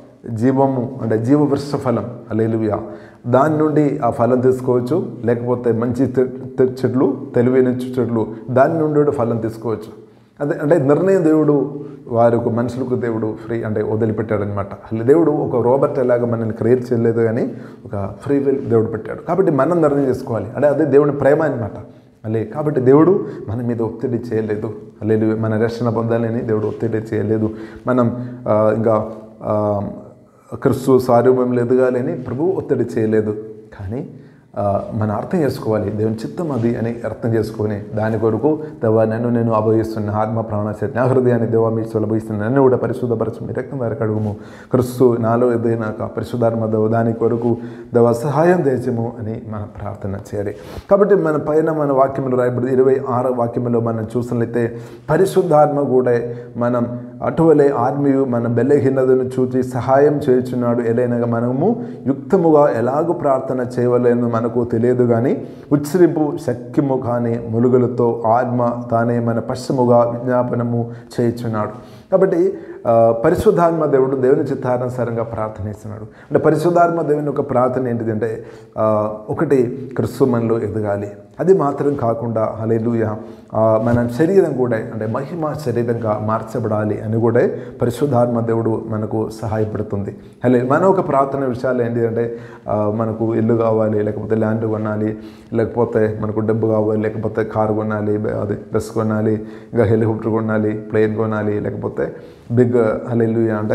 జీవము అంటే జీవ వృక్ష ఫలం అలేలుయ దాని నుండి ఆ ఫలం తీసుకోవచ్చు లేకపోతే మంచి తె- తె- చెట్లు తెలివైన చెట్లు దాని నుండి కూడా ఫలం తీసుకోవచ్చు అదే అంటే నిర్ణయం దేవుడు వారికి మనుషులకు దేవుడు ఫ్రీ అంటే వదిలిపెట్టాడనమాట అసలు దేవుడు ఒక రోబర్ట్ ఎలాగ మనల్ని క్రియేట్ చేయలేదు కానీ ఒక ఫ్రీ విల్ దేవుడు పెట్టాడు కాబట్టి మనం నిర్ణయం చేసుకోవాలి అంటే అదే దేవుని ప్రేమ అనమాట అలే కాబట్టి దేవుడు మన మీద ఒత్తిడి చేయలేదు లేదు మన రక్షణ పొందాలని దేవుడు ఒత్తిడి చేయలేదు మనం ఆ, ఇంకా ఆ, క్రిస్తు సారూప్యంలో ఎదగాలని ప్రభు ఒత్తిడి చేయలేదు కానీ ఆ, మనం అర్థం చేసుకోవాలి దేవుని చిత్తం అది అని అర్థం చేసుకొని దాని కొరకు దేవా నన్ను నేను అభయిస్తున్న ఆత్మ ప్రాణ శక్తి, నా హృదయాన్ని దేవా మీ సులభయిస్తున్న నన్ను కూడా పరిశుద్ధపరచు మీ రక్తం ద్వారా కడుగుము క్రిస్తు నాలో ఎదైనాక పరిశుద్ధాత్మ దేవ దాని కొరకు దేవ సహాయం దేశము అని మనం ప్రార్థన చేయాలి కాబట్టి మన పైన మన వాక్యంలో రాయబడి ఇరవై ఆరో వాక్యంలో మనం చూసినట్లయితే పరిశుద్ధాత్మ కూడా మనం అటువలే ఆత్మీయు మన బెల్లహీనతను చూచి సహాయం చేయుచున్నాడు ఎలైనగా మనము యుక్తముగా ఎలాగూ ప్రార్థన చేయవలేను మనకు తెలియదు కానీ ఉచ్చరింపు శక్యము కానీ ములుగులతో ఆత్మ తానే మన పశ్చిముగా విజ్ఞాపనము చేయుచున్నాడు కాబట్టి ఆ, పరిశుద్ధాత్మ దేవుడు దేవుని చిత్తానుసారంగా ప్రార్థన ఇస్తున్నాడు అంటే పరిశుద్ధాత్మ దేవుని యొక్క ప్రార్థన ఏంటిదంటే ఆ, ఒకటి క్రిస్తు మనలో ఎదగాలి అది మాత్రం కాకుండా హలేలుయ మన శరీరం కూడా అంటే మహిమ శరీరంగా మార్చబడాలి అని కూడా పరిశుద్ధాత్మ దేవుడు మనకు సహాయపడుతుంది హలే మన ఒక ప్రార్థన విషయాలు ఏంటి అంటే ఆ, మనకు ఇల్లు కావాలి లేకపోతే ల్యాండ్ కొనాలి లేకపోతే మనకు డబ్బు కావాలి లేకపోతే కారు కొనాలి బ- అది బస్ కొనాలి ఇంకా హెలికాప్టర్ కొనాలి ప్లేన్ కొనాలి లేకపోతే బిగ్ హలెలుయ అంటే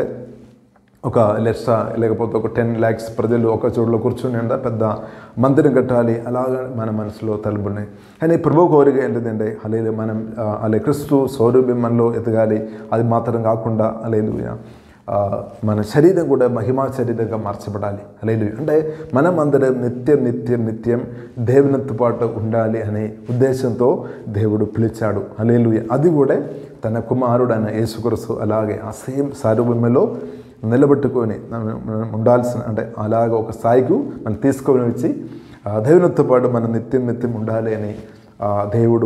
ఒక లెస్స లేకపోతే ఒక టెన్ ల్యాక్స్ ప్రజలు ఒక చోట్ల కూర్చుని ఉండ పెద్ద మందిరం కట్టాలి అలాగా మన మనసులో తలుపున్నాయి కానీ ప్రభు కోరిక ఏంటిదంటే అలే మనం ఆ, అలే క్రిస్తు సౌరభ్యం మనలో ఎదగాలి అది మాత్రం కాకుండా అలేలుయ మన శరీరం కూడా మహిమా శరీరంగా మార్చబడాలి అలేలు అంటే మనం అందరం నిత్యం నిత్యం నిత్యం దేవునితో పాటు ఉండాలి అనే ఉద్దేశంతో దేవుడు పిలిచాడు అలేలు అది కూడా తన కుమారుడు అయిన యేసుక్రీస్తు అలాగే ఆ సేమ్ సారూప్యంలో నిలబెట్టుకొని మనం మనం ఉండాల్సిన అంటే అలాగ ఒక స్థాయికి మనం తీసుకొని వచ్చి ఆ దేవునితో పాటు మనం నిత్యం నిత్యం ఉండాలి అని ఆ దేవుడు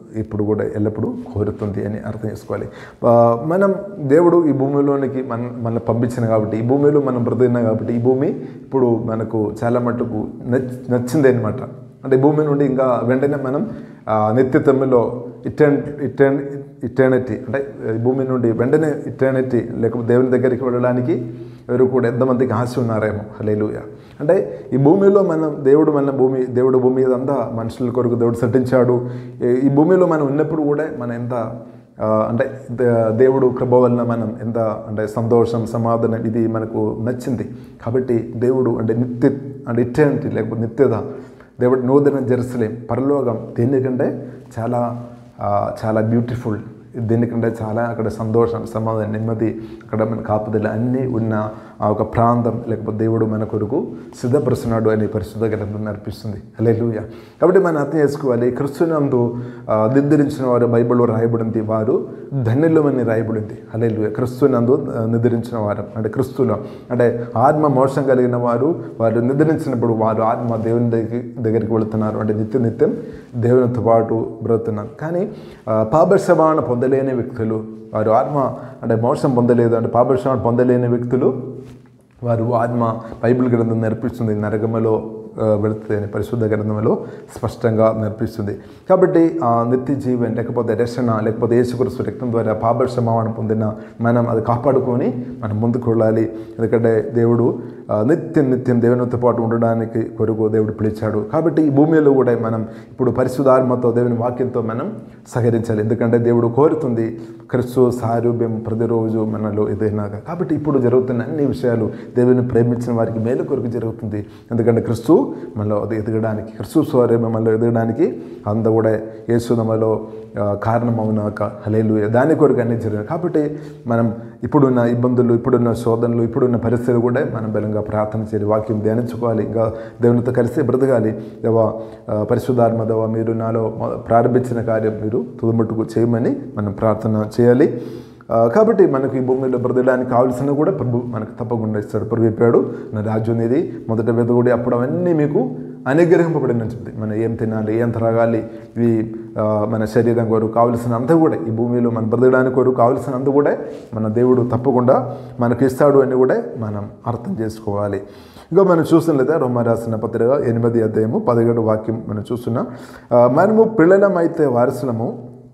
ఇప్పుడు కూడా ఎల్లప్పుడూ కోరుతుంది అని అర్థం చేసుకోవాలి ఆ, మనం దేవుడు ఈ భూమిలోనికి మన మన పంపించిన కాబట్టి ఈ భూమిలో మనం బ్రతికినా కాబట్టి ఈ భూమి ఇప్పుడు మనకు చాలా మటుకు నచ్ నచ్చింది అనమాట అంటే ఈ భూమి నుండి ఇంకా వెంటనే మనం ఆ, నిత్యత్వంలో ఇటర్న్ ఇటర్న్ ఇటర్నిటీ అంటే ఈ భూమి నుండి వెంటనే ఇటర్నిటీ లేకపోతే దేవుని దగ్గరికి వెళ్ళడానికి ఎవరు కూడా ఎంతమందికి ఆశ ఉన్నారేమో హలేలుయ అంటే ఈ భూమిలో మనం దేవుడు మన భూమి దేవుడు భూమి ఇదంతా మనుషుల కొరకు దేవుడు సృష్టించాడు ఈ- ఈ భూమిలో మనం ఉన్నప్పుడు కూడా మనం ఎంత ఆ, అంటే దే- దేవుడు కృప వలన మనం ఎంత అంటే సంతోషం సమాధానం ఇది మనకు నచ్చింది కాబట్టి దేవుడు అంటే నిత్య అంటే ఇటర్నిటీ లేకపోతే నిత్యత దేవుడు నూతన జెరూసలేం పరలోకం దేనికంటే చాలా ఆ, చాలా బ్యూటిఫుల్ దీనికంటే చాలా అక్కడ సంతోషం సమాధానం నెమ్మది అక్కడ మన కాపుదల అన్నీ ఉన్న ఆ ఒక ప్రాంతం లేకపోతే దేవుడు మన కొరకు సిద్ధపరుస్తున్నాడు అని పరిశుద్ధ గ్రంథం నడిపిస్తుంది అలెలుయ కాబట్టి మనం అర్థం చేసుకోవాలి క్రిస్తునందు ఆ, నిద్రించిన వారు బైబిల్లో రాయబడింది వారు ధన్యులమని రాయబడింది అలెలుయ క్రిస్తునందు ఆ, నిద్రించిన వారు అంటే క్రిస్తులో అంటే ఆత్మ మోసం కలిగిన వారు వారు నిద్రించినప్పుడు వారు ఆత్మ దేవుని దగ్గరికి దగ్గరికి వెళుతున్నారు అంటే నిత్య నిత్యం దేవునితో పాటు బ్రతున్నారు కానీ ఆ, పాపశ్రమాన్ని పొందలేని వ్యక్తులు వారు ఆత్మ అంటే మోసం పొందలేదు అంటే పాపశ్రమాన్ని పొందలేని వ్యక్తులు వారు ఆత్మ బైబిల్ గ్రంథం నేర్పిస్తుంది నరగమలో ఆ, వెళుతుంది అని పరిశుద్ధ గ్రంథంలో స్పష్టంగా నేర్పిస్తుంది కాబట్టి ఆ నిత్య జీవన్ లేకపోతే రక్షణ లేకపోతే యేసుక్రీస్తు రక్తం ద్వారా పాపక్షమావణ పొందిన మనం అది కాపాడుకొని మనం ముందుకు వెళ్ళాలి ఎందుకంటే దేవుడు ఆ, నిత్యం నిత్యం దేవునితో పాటు ఉండడానికి కొరకు దేవుడు పిలిచాడు కాబట్టి ఈ భూమిలో కూడా మనం ఇప్పుడు పరిశుధాత్మతో దేవుని వాక్యంతో మనం సహకరించాలి ఎందుకంటే దేవుడు కోరుతుంది క్రిస్తు సారూప్యం ప్రతిరోజు మనలో ఏదైనా కాబట్టి ఇప్పుడు జరుగుతున్న అన్ని విషయాలు దేవుని ప్రేమించిన వారికి మేలు కొరకు జరుగుతుంది ఎందుకంటే క్రిస్తు మనలో అది ఎదగడానికి క్రిస్తు స్వరూపం మనలో ఎదగడానికి అంత కూడా యేసునమలో కారణమవునాక హలేలు దాని కొరకు అన్ని జరిగిన కాబట్టి మనం ఇప్పుడున్న ఇబ్బందులు ఇప్పుడున్న శోధనలు ఇప్పుడున్న పరిస్థితులు కూడా మనం బలంగా ప్రార్థన చేయాలి వాక్యం ధ్యానించుకోవాలి ఇంకా దేవునితో కలిసి బ్రతకాలి దేవా ఆ, పరిశుద్ధాత్మ దేవా మీరు నాలో మొ- ప్రారంభించిన కార్యం మీరు తుదముట్టుకు చేయమని మనం ప్రార్థన చేయాలి ఆ, కాబట్టి మనకు ఈ భూమిలో బ్రతకడానికి కావాల్సిన కూడా ప్రభు మనకు తప్పకుండా ఇస్తాడు ప్రభు చెప్పాడు నా రాజ్యం ఇది మొదట వెదగుడి అప్పుడు అవన్నీ మీకు అనుగ్రహింపబడిన చెప్తుంది మనం ఏం తినాలి ఏం త్రాగాలి ఇవి ఆ, మన శరీరం కొరకు కావలసిన అంత కూడా ఈ భూమిలో మన బ్రతకడానికి కొరకు కావలసిన అంత కూడా మన దేవుడు తప్పకుండా మనకు ఇస్తాడు అని కూడా మనం అర్థం చేసుకోవాలి ఇంకా మనం చూసినట్లయితే రోమ రాసిన పత్రిక ఎనిమిది అధ్యాయము పదిహేడు వాక్యం మనం చూస్తున్నాం ఆ, మనము పిల్లలమైతే వారసులము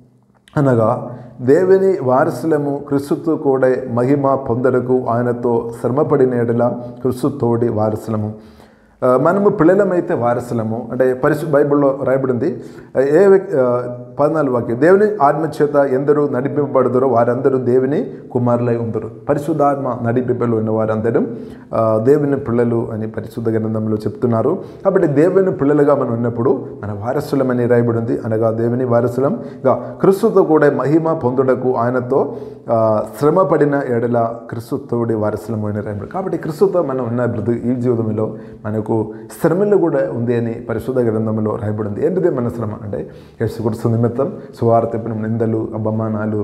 అనగా దేవుని వారసులము క్రిస్తుతో కూడా మహిమ పొందడకు ఆయనతో శ్రమపడిన ఎడల క్రిస్తుతోడి వారసులము ఆ, మనము పిల్లలమైతే వారసులము అంటే పరిశు బైబిల్లో రాయబడింది ఏ వ్యక్- ఆ, పద్నాలుగు వాక్యం దేవుని ఆత్మచేత ఎందరూ నడిపింపబడుదరో వారందరూ దేవుని కుమారులై ఉందరు పరిశుద్ధాత్మ నడిపింపలు ఉన్న వారందరూ ఆ, దేవుని పిల్లలు అని పరిశుద్ధ గ్రంథంలో చెప్తున్నారు కాబట్టి దేవుని పిల్లలుగా మనం ఉన్నప్పుడు మన వారసులమని రాయబడింది అనగా దేవుని వారసులం ఇక క్రిస్తుతో కూడా మహిమ పొందుటకు ఆయనతో ఆ, శ్రమ పడిన ఎడల క్రిస్తుతోడి వారసులము అని రాయబడి కాబట్టి క్రిస్తుతో మనం ఉన్న బ్రతు ఈ జీవితంలో మనకు శ్రమలు కూడా ఉంది అని పరిశుద్ధ గ్రంథంలో రాయబడింది ఏంటిది మన శ్రమ అంటే యేసుక్రీస్తు నిమిత్తం సువార్త చెప్పిన నిందలు అపమానాలు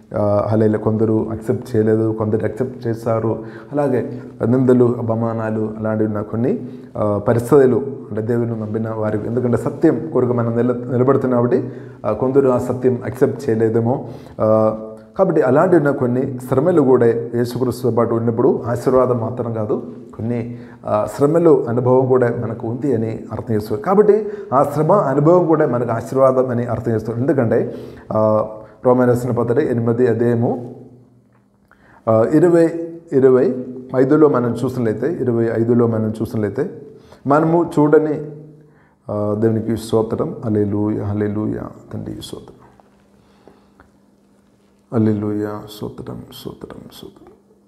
అలా కొందరు అక్సెప్ట్ చేయలేదు కొందరు అక్సెప్ట్ చేశారు అలాగే నిందలు అపమానాలు అలాంటివి ఉన్న కొన్ని ఆ, పరిస్థితులు అంటే దేవుని నమ్మిన వారికి ఎందుకంటే సత్యం కొరకు మనం నిల నిలబడుతున్నాం కాబట్టి ఆ, కొందరు ఆ సత్యం అక్సెప్ట్ చేయలేదేమో ఆ, కాబట్టి అలాంటి ఉన్న కొన్ని శ్రమలు కూడా యేసుక్రీస్తుతో పాటు ఉన్నప్పుడు ఆశీర్వాదం మాత్రం కాదు కొన్ని ఆ, శ్రమలు అనుభవం కూడా మనకు ఉంది అని అర్థం చేస్తుంది కాబట్టి ఆ శ్రమ అనుభవం కూడా మనకు ఆశీర్వాదం అని అర్థం చేస్తుంది ఎందుకంటే ఆ, రోమన్ రాసిన పత్రిక ఎనిమిది అదేమో ఆ, ఇరవై ఇరవై ఐదులో మనం చూసినట్లయితే ఇరవై ఐదులో మనం చూసినట్లయితే మనము చూడని ఆ, దేవునికి స్తోత్రం అలెలుయ అలెలుయ తండ్రి స్తోత్రం అల్లెలుయ సూత్రం సూత్రం సూత్రం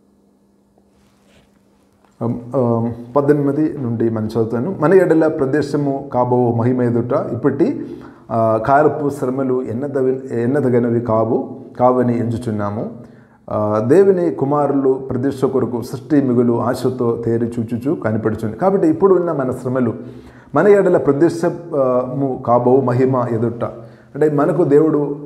అమ్, ఆ, పద్దెనిమిది నుండి మనం చదువుతాను మన ఎడల ప్రదేశము కాబో మహిమ ఎదుట ఇప్పటి ఆ, కారపు శ్రమలు ఎన్నదవి ఎన్నదగినవి కావు కావని ఎంచుచున్నాము ఆ, దేవుని కుమారులు ప్రదేశ కొరకు సృష్టి మిగులు ఆశతో తేరి చూచుచు కనిపెడుచుంది కాబట్టి ఇప్పుడు ఉన్న మన శ్రమలు మన ఎడల ప్రదేశము కాబో మహిమ ఎదుట అంటే మనకు దేవుడు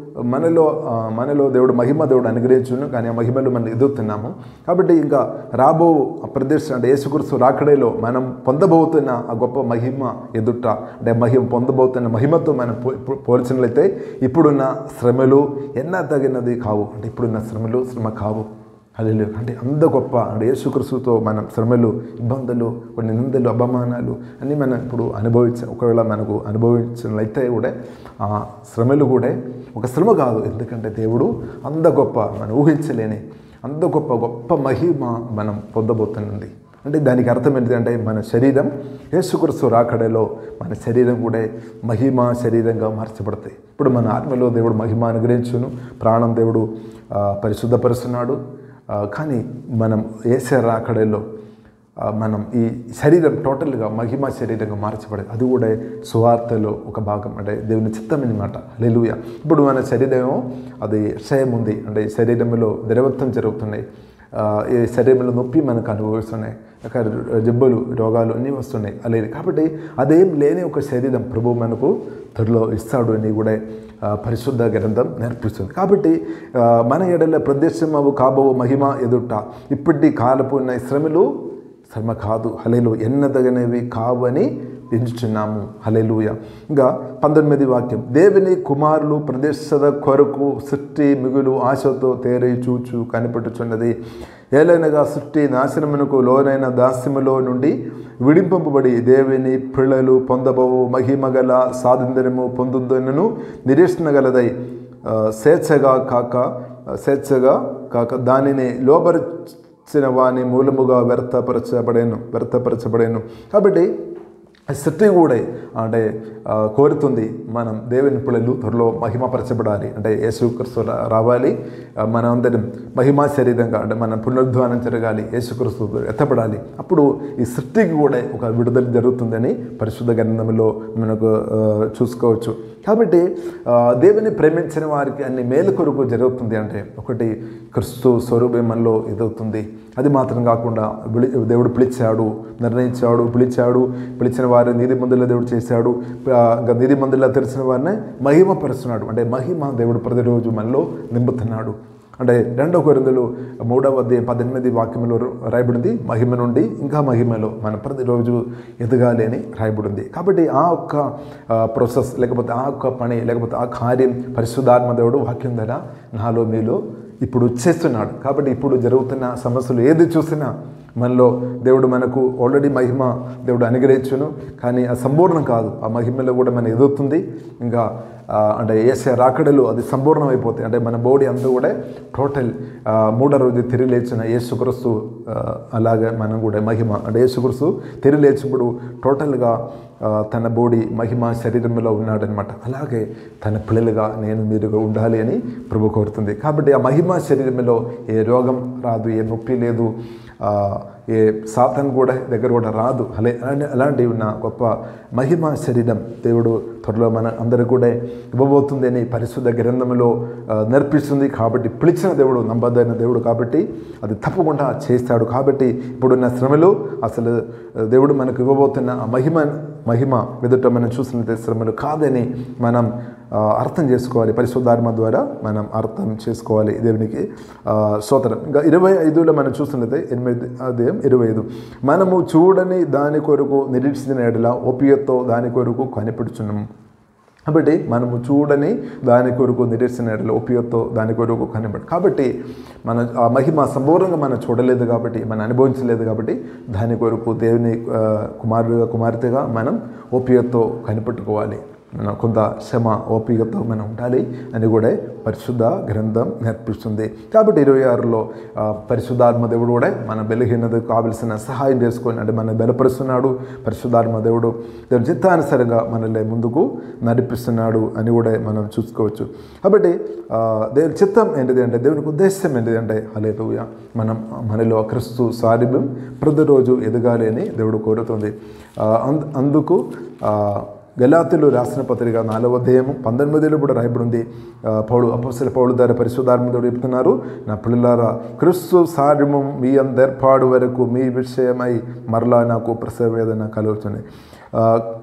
మనలో ఆ, మనలో దేవుడు మహిమ దేవుడు అనుగ్రహించును కానీ ఆ మహిమలు మనం ఎదుగుతున్నాము కాబట్టి ఇంకా రాబో ప్రదేశం అంటే యేసుకృష్ణ రాకడేలో మనం పొందబోతున్న ఆ గొప్ప మహిమ ఎదుట అంటే మహిమ పొందబోతున్న మహిమతో మనం పో- పో- పోల్చినట్లయితే ఇప్పుడున్న శ్రమలు ఎన్న తగినది కావు అంటే ఇప్పుడున్న శ్రమలు శ్రమ కావు హల్లెలూయా అంటే అంత గొప్ప అంటే యేసుక్రీస్తుతో మనం శ్రమలు ఇబ్బందులు కొన్ని నిందలు అపమానాలు అన్నీ మనం ఇప్పుడు అనుభవించ ఒకవేళ మనకు అనుభవించినట్లయితే కూడా ఆ శ్రమలు కూడా ఒక శ్రమ కాదు ఎందుకంటే దేవుడు అంత గొప్ప మనం ఊహించలేని అంత గొప్ప గొప్ప మహిమ మనం పొందబోతున్నది అంటే దానికి అర్థం ఏంటంటే మన శరీరం యేసుక్రీస్తు రాకడలో మన శరీరం కూడా మహిమ శరీరంగా మార్చబడతాయి ఇప్పుడు మన ఆత్మలో దేవుడు మహిమ అనుగ్రహించును ప్రాణం దేవుడు ఆ, పరిశుద్ధపరుస్తున్నాడు ఆ, కానీ మనం ఏసే రాకడలో ఆ, మనం ఈ శరీరం టోటల్గా మహిమ శరీరంగా మార్చబడేది అది కూడా సువార్తలో ఒక భాగం అంటే దేవుని చిత్తం అనమాట లెలుయ ఇప్పుడు మన శరీరం అది క్షయం ఉంది అంటే శరీరంలో ద్రవత్వం జరుగుతున్నాయి ఆ, ఈ శరీరంలో నొప్పి మనకు అనుభవిస్తున్నాయి అక్కడ జబ్బులు రోగాలు అన్నీ వస్తున్నాయి అలాగే కాబట్టి అదేం లేని ఒక శరీరం ప్రభు మనకు త్వరలో ఇస్తాడు అని కూడా ఆ, పరిశుద్ధ గ్రంథం నేర్పిస్తుంది కాబట్టి ఆ, మన ఎడల ప్రదేశమవు కాబో మహిమ ఎదుట ఇప్పటి కాలపు ఉన్న శ్రమలు శ్రమ కాదు హలేలు ఎన్నదగనేవి కావని ఎంచుచున్నాము హలేలుయ ఇంకా పంతొమ్మిది వాక్యం దేవుని కుమారులు ప్రదేశద కొరకు సృష్టి మిగులు ఆశతో తేరై చూచు కనిపెట్టుచున్నది ఏలైనగా సృష్టి నాశనమునకు లోనైన దాస్యములో నుండి విడింపబడి దేవుని పిల్లలు పొందబోవు మహిమగల స్వాతంత్ర్యము పొందుదనను నిరీక్షణ గలదై ఆ, స్వేచ్ఛగా కాక స్వేచ్ఛగా కాక దానిని లోబరిచిన వాని మూలముగా వ్యర్థపరచబడేను వ్యర్థపరచబడేను కాబట్టి సృష్టి కూడా అంటే ఆ, కోరుతుంది మనం దేవుని పిల్లలు త్వరలో మహిమపరచబడాలి అంటే యేసుక్రీస్తు రా- రావాలి ఆ, మనం అందరం మహిమా శరీరంగా అంటే మన పునరుద్ధానం జరగాలి యేసుక్రీస్తు ఎత్తపడాలి అప్పుడు ఈ సృష్టికి కూడా ఒక విడుదల జరుగుతుందని పరిశుద్ధ గ్రంథంలో మనకు ఆ, చూసుకోవచ్చు కాబట్టి ఆ, దేవుని ప్రేమించిన వారికి అన్ని మేలు కొరకు జరుగుతుంది అంటే ఒకటి క్రిస్తు స్వరూపం మనలో ఎదుగుతుంది అది మాత్రం కాకుండా విడి దేవుడు పిలిచాడు నిర్ణయించాడు పిలిచాడు పిలిచిన వారిని నీతి మందుల దేవుడు చేశాడు ఆ, ఇంకా నీతి మందుల తెలిసిన వారిని మహిమపరుస్తున్నాడు అంటే మహిమ దేవుడు ప్రతిరోజు మనలో నింపుతున్నాడు అంటే రెండో కొరిందులు మూడవ అధ్యాయం పద్దెనిమిది వాక్యంలో రాయబడింది మహిమ నుండి ఇంకా మహిమలో మనం ప్రతిరోజు ఎదగాలి అని రాయబడింది కాబట్టి ఆ ఒక్క ప్రాసెస్ లేకపోతే ఆ ఒక్క పని లేకపోతే ఆ కార్యం పరిశుద్ధాత్మ దేవుడు వాక్యం ద్వారా నాలో మీలో ఇప్పుడు చేస్తున్నాడు కాబట్టి ఇప్పుడు జరుగుతున్న సమస్యలు ఏది చూసినా మనలో దేవుడు మనకు ఆల్రెడీ మహిమ దేవుడు అనుగ్రహించును కానీ ఆ సంపూర్ణం కాదు ఆ మహిమలో కూడా మన ఎదుగుతుంది ఇంకా ఆ, అంటే ఏసే రాకడలు అది సంపూర్ణం అయిపోతాయి అంటే మన బాడీ అంతా కూడా టోటల్ ఆ, మూడో రోజు తిరిగి లేచిన యేసుక్రీస్తు ఆ, అలాగే మనం కూడా మహిమ అంటే యేసుక్రీస్తు తిరిగి లేచినప్పుడు టోటల్గా ఆ, తన బాడీ మహిమ శరీరంలో ఉన్నాడనమాట అలాగే తన పిల్లలుగా నేను మీరుగా ఉండాలి అని ప్రభు కోరుతుంది కాబట్టి ఆ మహిమ శరీరంలో ఏ రోగం రాదు ఏ నొప్పి లేదు ఆ, ఏ సాతన్ కూడా దగ్గర కూడా రాదు అలే అలాంటి అలాంటి ఉన్న గొప్ప మహిమ శరీరం దేవుడు త్వరలో మన అందరూ కూడా ఇవ్వబోతుంది అని పరిశుద్ధ గ్రంథంలో ఆ, నేర్పిస్తుంది కాబట్టి పిలిచిన దేవుడు నమ్మదైన దేవుడు కాబట్టి అది తప్పకుండా చేస్తాడు కాబట్టి ఇప్పుడున్న శ్రమలు అసలు దేవుడు మనకు ఇవ్వబోతున్న ఆ మహిమ మహిమ ఎదుట మనం చూసినట్టు శ్రమలు కాదని మనం ఆ, అర్థం చేసుకోవాలి పరిశుద్ధాత్మ ద్వారా మనం అర్థం చేసుకోవాలి దేవునికి ఆ, స్తోత్రం ఇంకా ఇరవై ఐదులో మనం చూస్తున్నట్లయితే ఎనిమిది అదేం ఇరవై ఐదు మనము చూడని దాని కొరకు నిరీక్షించిన ఎడల ఓపియతో దాని కొరకు కనిపెడుచున్నాము కాబట్టి మనము చూడని దాని కొరకు నిరీక్షణ ఎడల ఓపియతో దాని కొరకు కనిపెడు కాబట్టి మన ఆ మహిమ సంపూర్ణంగా మనం చూడలేదు కాబట్టి మనం అనుభవించలేదు కాబట్టి దాని కొరకు దేవుని ఆ, కుమారుడుగా కుమార్తెగా మనం ఓపియతో కనిపెట్టుకోవాలి మనం కొంత శ్రమ ఓపికతో మనం ఉండాలి అని కూడా పరిశుద్ధ గ్రంథం నేర్పిస్తుంది కాబట్టి ఇరవై ఆరులో ఆ, పరిశుద్ధాత్మ దేవుడు కూడా మన బలహీనతకు కావలసిన సహాయం చేసుకొని అంటే మన బలపరుస్తున్నాడు పరిశుద్ధాత్మ దేవుడు దేవుని చిత్తానుసారంగా మనల్ని ముందుకు నడిపిస్తున్నాడు అని కూడా మనం చూసుకోవచ్చు కాబట్టి ఆ, దేవుని చిత్తం ఏంటిది అంటే దేవునికి ఉద్దేశం ఏంటిది అంటే హలేలుయ మనం మనలో క్రిస్తు సారిభ్యం ప్రతిరోజు ఎదగాలి అని దేవుడు కోరుతుంది ఆ, అంద- అందుకు ఆ, గలాతులు రాసిన పత్రిక నాలుగవ అధ్యాయము పంతొమ్మిదిలో కూడా రాయబడి ఉంది ఆ, పౌలు అపసల పౌలు ద్వారా పరిశుధాత్మతో చెప్తున్నారు నా పిల్లలారా క్రిస్తు సార్యము మీ అందర్పాడు వరకు మీ విషయమై మరలా నాకు ప్రసవ వేదన కలుగుతుంది ఆ,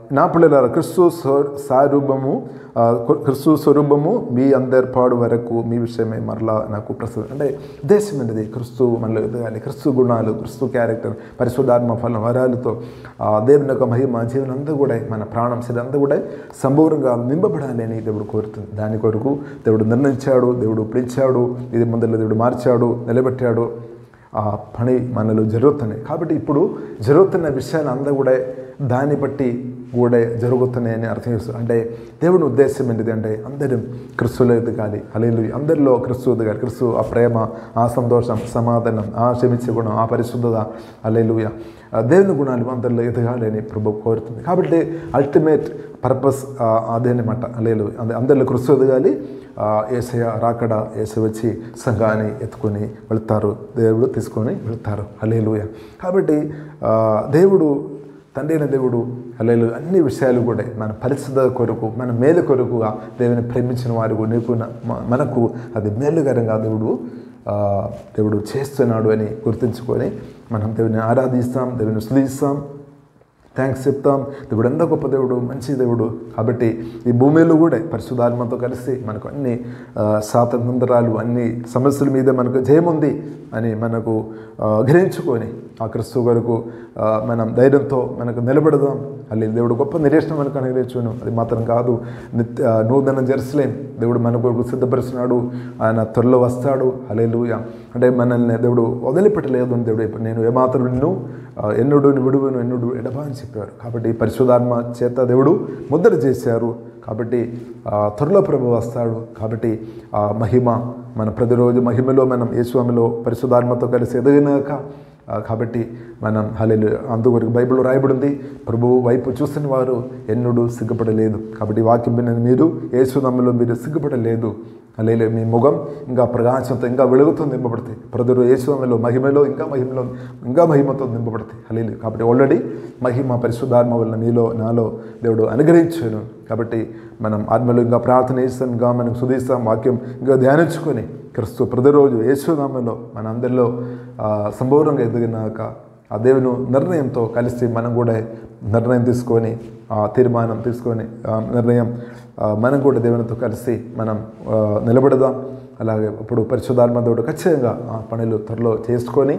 నా పిల్లలారా క్రిస్తు స్వ- సారూపము ఆ, క్రిస్తు స్వరూపము మీ అందర్పాడు వరకు మీ విషయమే మరలా నాకు ప్రస్తుతం అంటే ఉద్దేశం ఏంటిది క్రిస్తు మనలో ఎదగాలి క్రిస్తు గుణాలు క్రిస్తు క్యారెక్టర్ పరిశుద్ధాత్మ ఫలం వరాలతో ఆ దేవుని యొక్క మహిమ జీవనం అంతా కూడా మన ప్రాణం శరీరం అంతా కూడా సంపూర్ణంగా నింపబడాలి అని దేవుడు కోరుతుంది దాని కొరకు దేవుడు నిర్ణయించాడు దేవుడు పిలిచాడు ఇది ముందర దేవుడు మార్చాడు నిలబెట్టాడు ఆ పని మనలో జరుగుతున్నాయి కాబట్టి ఇప్పుడు జరుగుతున్న విషయాలు అంతా కూడా దాన్ని బట్టి కూడా జరుగుతున్నాయని అర్థం చేస్తుంది అంటే దేవుని ఉద్దేశం ఏంటిది అంటే అందరం క్రిస్తులో ఎదగాలి అలేలు అందరిలో క్రిస్తు ఎదగాలి క్రిస్తు ఆ ప్రేమ ఆ సంతోషం సమాధానం ఆ క్షమించే గుణం ఆ పరిశుద్ధత అలేలుయ దేవుని గుణాలు అందరిలో ఎదగాలి అని ప్రభు కోరుతుంది కాబట్టి అల్టిమేట్ పర్పస్ అదేనమాట అలేలు అందరిలో క్రిస్తు ఎదగాలి ఆ, ఏసయ రాకడ ఏస వచ్చి సంఘాన్ని ఎత్తుకొని వెళ్తారు దేవుడు తీసుకొని వెళ్తారు అలేలుయ కాబట్టి ఆ, దేవుడు తండ్రి అయిన దేవుడు అలేలు అన్ని విషయాలు కూడా మన పరిశుద్ధ కొరకు మన మేలు కొరకుగా దేవుని ప్రేమించిన వారు నీకు నా- మ- మనకు అది మేలుకరంగా దేవుడు ఆ, దేవుడు చేస్తున్నాడు అని గుర్తుంచుకొని మనం దేవుని ఆరాధిస్తాం దేవుని స్తుతిస్తాం థ్యాంక్స్ చెప్తాం దేవుడు ఎంత గొప్ప దేవుడు మంచి దేవుడు కాబట్టి ఈ భూమిలో కూడా పరిశుధాత్మతో కలిసి మనకు అన్ని ఆ, స్వాతంత్రాలు అన్ని సమస్యల మీద మనకు జయముంది అని మనకు ఆ, గ్రహించుకొని ఆ క్రిస్తు వరకు ఆ, మనం ధైర్యంతో మనకు నిలబడదాం అల్లి దేవుడు గొప్ప నిరీక్షణ మనకు అనుగ్రహించును అది మాత్రం కాదు నిత్య ఆ, నూతన జెరూసలేం దేవుడు మన కొరకు సిద్ధపరుస్తున్నాడు ఆయన త్వరలో వస్తాడు అలేలుయ అంటే మనల్ని దేవుడు వదిలిపెట్టలేదు అని దేవుడు ఇప్పుడు నేను ఏమాత్రం నిన్ను ఆ, ఎన్నుడు విడువను ఎన్నుడు ఎడబా అని చెప్పారు కాబట్టి పరిశుధాత్మ చేత దేవుడు ముద్ర చేశారు కాబట్టి ఆ, త్వరలో ప్రభు వస్తాడు కాబట్టి ఆ మహిమ మన ప్రతిరోజు మహిమలో మనం యేసువామిలో పరిశుధాత్మతో కలిసి ఎదగినాక ఆ, కాబట్టి మనం హలేలు అందుకొరకు బైబిల్లో రాయబడింది ప్రభు వైపు చూసిన వారు ఎన్నుడు సిగ్గుపడలేదు కాబట్టి వాక్యం విన్న మీరు యేసునామలో మీరు సిగ్గుపడలేదు అలేలే మీ ముఖం ఇంకా ప్రకాశంతో ఇంకా వెలుగుతో నింపబడతాయి ప్రజలు యేసునామలో మహిమలో ఇంకా మహిమలో ఇంకా మహిమతో నింపబడతాయి అలేలు కాబట్టి ఆల్రెడీ మహిమ పరిశుద్ధాత్మ వల్ల మీలో నాలో దేవుడు అనుగ్రహించాను కాబట్టి మనం ఆత్మలో ఇంకా ప్రార్థన చేస్తాం ఇంకా మనం సుధిస్తాం వాక్యం ఇంకా ధ్యానించుకొని క్రిస్తు ప్రతిరోజు యేసునామలో మన అందరిలో ఆ, సంపూర్ణంగా ఎదిగినాక ఆ దేవుని నిర్ణయంతో కలిసి మనం కూడా నిర్ణయం తీసుకొని ఆ తీర్మానం తీసుకొని ఆ నిర్ణయం ఆ, మనం కూడా దేవునితో కలిసి మనం ఆ, నిలబడదాం అలాగే ఇప్పుడు పరిశుధాత్మ దేవుడు ఖచ్చితంగా ఆ పనులు త్వరలో చేసుకొని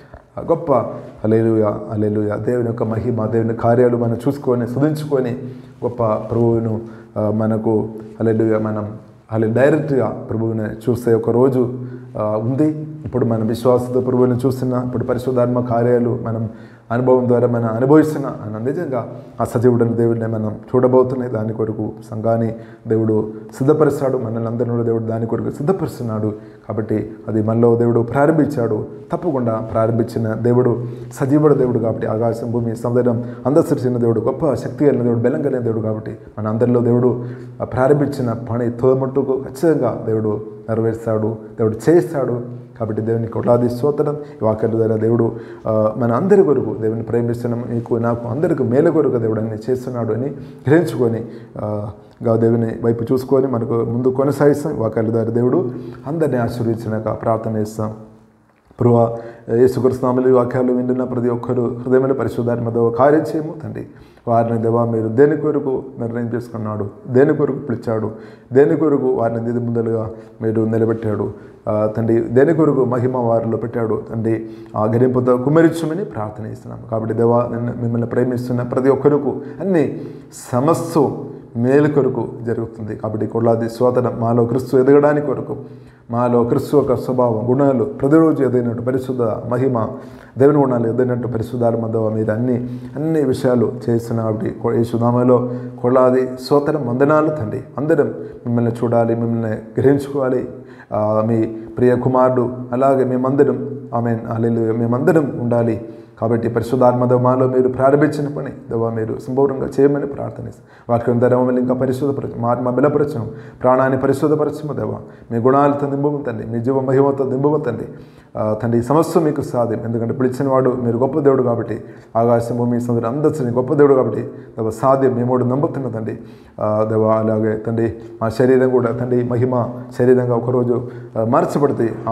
ఆ గొప్ప అలేలుయ అలేలుయ దేవుని యొక్క మహిమ దేవుని కార్యాలు మనం చూసుకొని సుధించుకొని గొప్ప ప్రభువును ఆ, మనకు అలేలుయ మనం అలా డైరెక్ట్గా ప్రభువుని చూస్తే ఒక రోజు ఆ, ఉంది ఇప్పుడు మన విశ్వాసతో ప్రభువుని చూస్తున్న ఇప్పుడు పరిశుద్ధాత్మ కార్యాలు మనం అనుభవం ద్వారా మనం అనుభవిస్తున్న ఆయన నిజంగా ఆ సజీవుడని దేవుడిని మనం చూడబోతున్నాయి దాని కొరకు సంఘాన్ని దేవుడు సిద్ధపరుస్తాడు మనల్ని అందరినీ కూడా దేవుడు దాని కొరకు సిద్ధపరుస్తున్నాడు కాబట్టి అది మనలో దేవుడు ప్రారంభించాడు తప్పకుండా ప్రారంభించిన దేవుడు సజీవుడు దేవుడు కాబట్టి ఆకాశం భూమి సముద్రం అందసరిచిన దేవుడు గొప్ప శక్తి కలిగిన దేవుడు బలం కలిగిన దేవుడు కాబట్టి మన అందరిలో దేవుడు ఆ ప్రారంభించిన పని తోమట్టుకు ఖచ్చితంగా దేవుడు నెరవేరుస్తాడు దేవుడు చేస్తాడు కాబట్టి దేవుని కొట్లాది స్తోత్రం ఈ వాక్యాల ద్వారా దేవుడు ఆ, మన అందరి కొరకు దేవుని ప్రేమిస్తున్న మీకు నాకు అందరికి మేలు కొరకు దేవుడు అన్ని చేస్తున్నాడు అని గ్రహించుకొని ఆ, గా దేవుని వైపు చూసుకొని మనకు ముందు కొనసాగిస్తాం ఈ వాక్యాల ద్వారా దేవుడు అందరినీ ఆశీర్వదించినాక ప్రార్థన చేస్తాం ప్రభు యేసుకృష్ణామలి వాక్యాలు వింటున్న ప్రతి ఒక్కరు హృదయమైన పరిశుద్ధాత్మతో కార్యం చేయము తండ్రి వారిని దేవా మీరు దేని కొరకు నిర్ణయం చేసుకున్నాడు దేని కొరకు పిలిచాడు దేని కొరకు వారిని దిది ముందలుగా మీరు నిలబెట్టాడు ఆ, తండ్రి దేని కొరకు మహిమ వారిలో పెట్టాడు తండ్రి ఆ గరింపుతో కుమరించమని ప్రార్థన చేస్తున్నాం కాబట్టి దేవా నిన్ను మిమ్మల్ని ప్రేమిస్తున్న ప్రతి ఒక్కరికి అన్ని సమస్తం మేలు కొరకు జరుగుతుంది కాబట్టి కొల్లాది స్వాతన మాలో క్రిస్తు ఎదగడానికి కొరకు మాలో క్రిస్తు యొక్క స్వభావం గుణాలు ప్రతిరోజు ఎదిగినట్టు పరిశుద్ధ మహిమ దేవుని గుణాలు ఎదిగినట్టు పరిశుద్ధాల మధ్య మీరు అన్ని అన్ని విషయాలు చేస్తున్న కాబట్టి ఈ సునామలో కొల్లాది స్వతనం వందనాలు తండ్రి అందరం మిమ్మల్ని చూడాలి మిమ్మల్ని గ్రహించుకోవాలి ఆ, మీ ప్రియ కుమారుడు అలాగే మేమందరం ఆమె అల్లెలు మేమందరం ఉండాలి కాబట్టి పరిశుద్ధాత్మ మాలో మీరు ప్రారంభించిన పని దేవా మీరు సంపూర్ణంగా చేయమని ప్రార్థనిస్తాం వాక్యం ధర మమ్మల్ని ఇంకా పరిశుద్ధపరచు మా ఆత్మ బలపరచము ప్రాణాన్ని పరిశుద్ధపరచము దేవా మీ గుణాలతో దింబుతండి మీ జీవ మహిమతో దింబుతండి తండ్రి ఈ సమస్య మీకు సాధ్యం ఎందుకంటే పిలిచిన వాడు మీరు గొప్ప దేవుడు కాబట్టి ఆకాశం భూమి సముద్రం అందరిని గొప్ప దేవుడు కాబట్టి దేవ సాధ్యం మేము కూడా నమ్ముతున్న తండ్రి ఆ, దేవ అలాగే తండ్రి మా శరీరం కూడా తండ్రి మహిమ శరీరంగా ఒకరోజు ఆ, మార్చబడితే ఆ ఒక నిరీక్షణ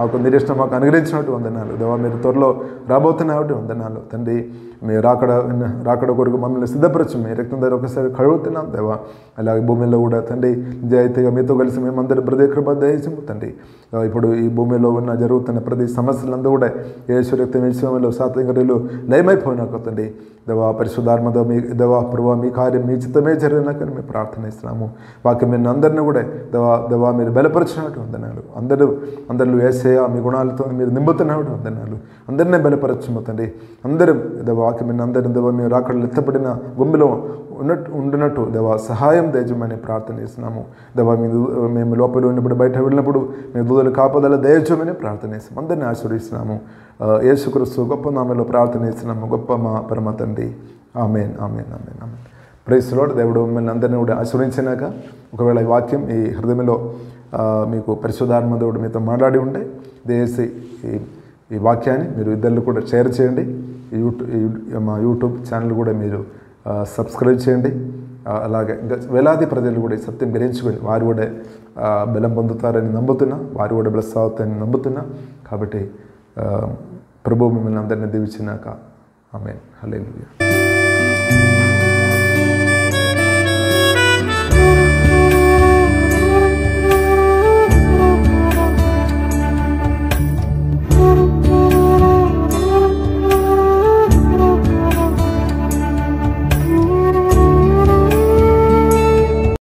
ప్రవేశం మాకు అనుగ్రహించినట్టు వందనాలు దేవా మీరు త్వరలో రాబోతున్నట్టు వందనాలు తండ్రి మీ రాకడ రాకడ కొరకు మమ్మల్ని సిద్ధపరచు మీ రక్తం దగ్గర ఒకసారి కడుగుతున్నాం దేవా అలాగే భూమిలో కూడా తండ్రి నిజాయితీగా మీతో కలిసి మేమందరం ప్రతి కృప దయచము తండ్రి ఆ, ఇప్పుడు ఈ భూమిలో ఉన్న జరుగుతున్న ప్రతి సమస్యలందరూ కూడా యేసు రక్తం విషయంలో సాతంగరీలు లయమైపోయినాక తండ్రి దేవా పరిశుద్ధాత్మతో మీ దేవా ప్రభా మీ కార్యం మీ చిత్తమే జరిగినాకని మేము ప్రార్థనిస్తున్నాము వాక్యం మీరు అందరినీ కూడా దేవా దేవా మీరు బలపరిచినట్టు వందనాలు అందరూ అందరిలో వేసేయ మీ గుణాలతో మీరు నింపుతున్నట్టు వందనాలు అందరినీ బలపరచము తండ్రి అందరూ దేవా వాక్యం మీరు అందరిని దేవా మీరు రాకడలు ఎత్తబడిన గుంబిలో ఉన్నట్టు ఉండినట్టు దేవా సహాయం దయచమని ప్రార్థనిస్తున్నాము దేవా మీ దూ- మేము లోపల ఉన్నప్పుడు బయట వెళ్ళినప్పుడు మీ దూదలు కాపదల దయచమని ప్రార్థనిస్తాం అందరిని ఆశ్రయిస్తున్నాము ఆ, యేసుక్రీస్తు గొప్ప నామలో ప్రార్థనిస్తున్నాము గొప్ప మా పరమ తండ్రి amen amen amen amen praise lord దేవుడు మిమ్మల్ని అందరినీ కూడా ఆశ్రయించినాక ఒకవేళ ఈ వాక్యం ఈ హృదయంలో ఆ, మీకు పరిశుధాత్మ దేవుడు మీతో మాట్లాడి ఉంటే దయచేసి ఈ ఈ వాక్యాన్ని మీరు ఇద్దరు కూడా షేర్ చేయండి ఈ యూట్యూబ్ ఈ మా యూట్యూబ్ ఛానల్ కూడా మీరు ఆ, సబ్స్క్రైబ్ చేయండి ఆ, అలాగే ఇంకా వేలాది ప్రజలు కూడా ఈ సత్యం గ్రహించుకొని వారు కూడా ఆ, బలం పొందుతారని నమ్ముతున్నా వారు కూడా బ్లెస్ అవుతారని నమ్ముతున్నా కాబట్టి ఆ, ప్రభు మిమ్మల్ని అందరినీ దీవించినాక ఆమె హల్లెలూయా